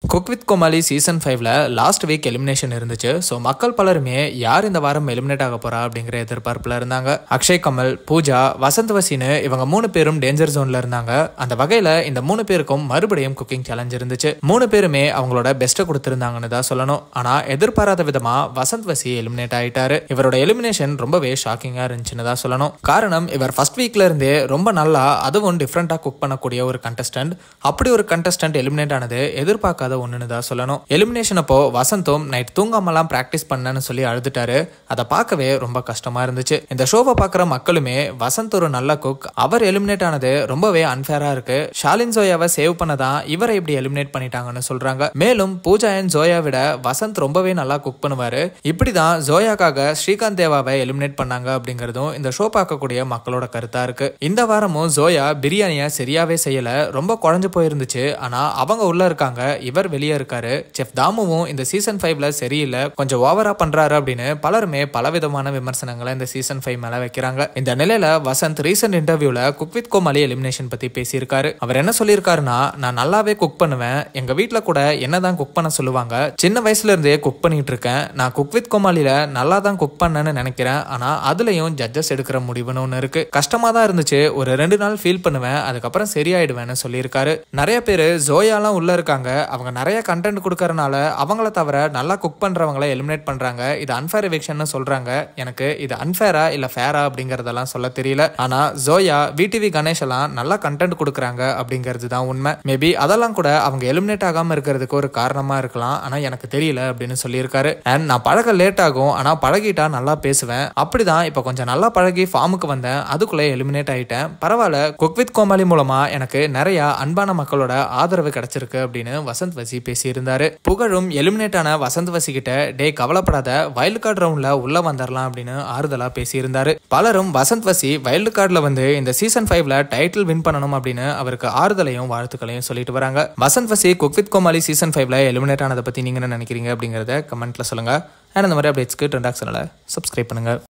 cook with Comali season ஃபைவ்ல last week elimination இருந்துச்சு so மக்கள் பலருமே யார் இந்த வாரம் எலிமினேட் ஆக போறா அப்படிங்கிற எதிர்பார்ப்புல இருந்தாங்க அக்ஷய் கமல் பூஜா வசந்த் வசின்னு இவங்க மூணு பேரும் டேஞ்சர் ஜோன்ல இருந்தாங்க அந்த வகையில இந்த மூணு பேருக்கும் மறுபடியும் குக்கிங் சேலஞ்ச் இருந்துச்சு மூணு பேருமே அவங்களோட பெஸ்ட்டை கொடுத்திருந்தாங்கன்னு தான் சொல்லணும் ஆனா எதிர்பாராத விதமா வசந்த் வசி எலிமினேட் ஆயிட்டாரு இவரோட எலிமினேஷன் ரொம்பவே ஷாக்கிங்கா இருந்துச்சுன்னு தான் சொல்லணும் காரணம் இவர் ஃபர்ஸ்ட் வீக்ல இருந்தே ரொம்ப நல்லா அதுவும் டிஃப்ரெண்டா குக் பண்ணக்கூடிய ஒரு கண்டஸ்டன்ட் அப்படி ஒரு கண்டஸ்டன்ட் எலிமினேட் ஆனது எதிர்பார்க்காத ஒண்ணுன்னு தான் சொல்லணும் எலிமினேஷன் அப்போ வசந்தும் நைட் தூங்காமலாம் பிராக்டிஸ் பண்ணேன்னு சொல்லி அழுதுட்டாரு அதை பார்க்கவே ரொம்ப கஷ்டமா இருந்துச்சு இந்த ஷோவை பார்க்குற மக்களுமே வசந்த் ஒரு நல்ல குக் அவர் எலிமினேட் ஆனது ரொம்பவே அன்ஃபேரா இருக்கு ஷாலின் ஜோயாவை சேவ் பண்ணதான் இவரை இப்படி எலிமினேட் பண்ணிட்டாங்கன்னு சொல்றாங்க மேலும் பூஜா அண்ட் ஜோயா விட வசந்த் ரொம்பவே நல்லா குக் பண்ணுவாரு இப்படிதான் ஜோயாக்காக ஸ்ரீகாந்த் தேவாவை எலிமினேட் பண்ணாங்க அப்படிங்கறதும் இந்த ஷோ பார்க்கக்கூடிய மக்களோட கருத்தா இருக்கு இந்த வாரமும் ஜோயா பிரியாணியை சரியாவே செய்யல ரொம்ப குழஞ்சு போயிருந்துச்சு ஆனா அவங்க உள்ள இருக்காங்க இவர் வெளியே இருக்காரு செஃப் தாமுவும் இந்த சீசன் ஃபைவ்ல சரியில்லை கொஞ்சம் ஓவரா பண்றாரு அப்படின்னு பலருமே பலவிதமான விமர்சனங்களை இந்த சீசன் ஃபைவ் மேல வைக்கிறாங்க இந்த நிலையில வசந்த் ரீசெண்ட் இன்டர்வியூல குக் வித் கோமாளி எலிமினேஷன் பத்தி பேசியிருக்காரு அவர் என்ன சொல்லியிருக்காருன்னா நான் நல்லாவே குக் பண்ணுவேன் எங்க வீட்ல கூட என்னதான் குக் பண்ண சொல்லுவாங்க சின்ன வயசுல இருந்தே குக் பண்ணிட்டு இருக்கேன் நான் குக் வித் கோமாளியில நல்லா தான் குக் பண்ணேன்னு நினைக்கிறேன் ஆனா அதுலயும் ஜட்ஜஸ் எடுக்கிற முடிவுன்னு ஒன்று இருக்கு கஷ்டமா தான் இருந்துச்சு ஒரு ரெண்டு நாள் ஃபீல் பண்ணுவேன் அதுக்கப்புறம் சரியாயிடுவேன்னு சொல்லியிருக்காரு நிறைய பேர் ஜோயாலாம் உள்ள இருக்காங்க அவங்க நிறைய கண்டென்ட் கொடுக்கறனால அவங்கள தவிர நல்லா குக் பண்றவங்கள எலிமினேட் பண்றாங்க இது அன்ஃபேர் எவிக்ஷன் சொல்றாங்க எனக்கு இது அன்ஃபேரா இல்ல ஃபேரா அப்படிங்கறதெல்லாம் சொல்ல தெரியல ஆனா ஜோயா விடிவி கணேஷ் எல்லாம் நல்லா கண்டென்ட் கொடுக்குறாங்க அப்படிங்கிறது தான் உண்மை மேபி அதெல்லாம் கூட அவங்க எலிமினேட் ஆகாம இருக்கிறதுக்கு ஒரு காரணமா இருக்கலாம் ஆனா எனக்கு தெரியல அப்படின்னு சொல்லியிருக்காரு அண்ட் நான் பழக லேட் ஆகும் ஆனா பழகிட்டா நல்லா பேசுவேன் அப்படிதான் இப்போ கொஞ்சம் நல்லா பழகி ஃபார்முக்கு வந்தேன் அதுக்குள்ள எலிமினேட் ஆயிட்டேன் பரவாயில்ல குக் வித் கோமாளி மூலமா எனக்கு நிறைய அன்பான மக்களோட ஆதரவு கிடைச்சிருக்கு அப்படின்னு வசந்த் வசி பேசியிருந்தாரு புகழும் எலிமினேட் ஆன வசந்த் வசி கிட்ட டே கவலைப்படாத வைல்டு கார்டு ரவுண்ட்ல உள்ள வந்துடலாம் அப்படின்னு ஆறுதலா பேசியிருந்தாரு பலரும் வசந்த் வசி வைல்டு கார்டுல வந்து இந்த சீசன் ஃபைவ்ல டைட்டில் வின் பண்ணணும் அப்படின்னு அவருக்கு ஆறுதலையும் வாழ்த்துக்களையும் சொல்லிட்டு வராங்க Vasanth Vasi cook with Comali season ஃபைவ்ல எலிமினேட் ஆனதை பத்தி நீங்க என்ன நினைக்கிறீங்க அப்படிங்கறத கமெண்ட்ல சொல்லுங்க அண்ட் இந்த மாதிரி அப்டேட்ஸ்க்கு ட்ரெண்டாக் சேனலை சப்ஸ்கிரைப் பண்ணுங்க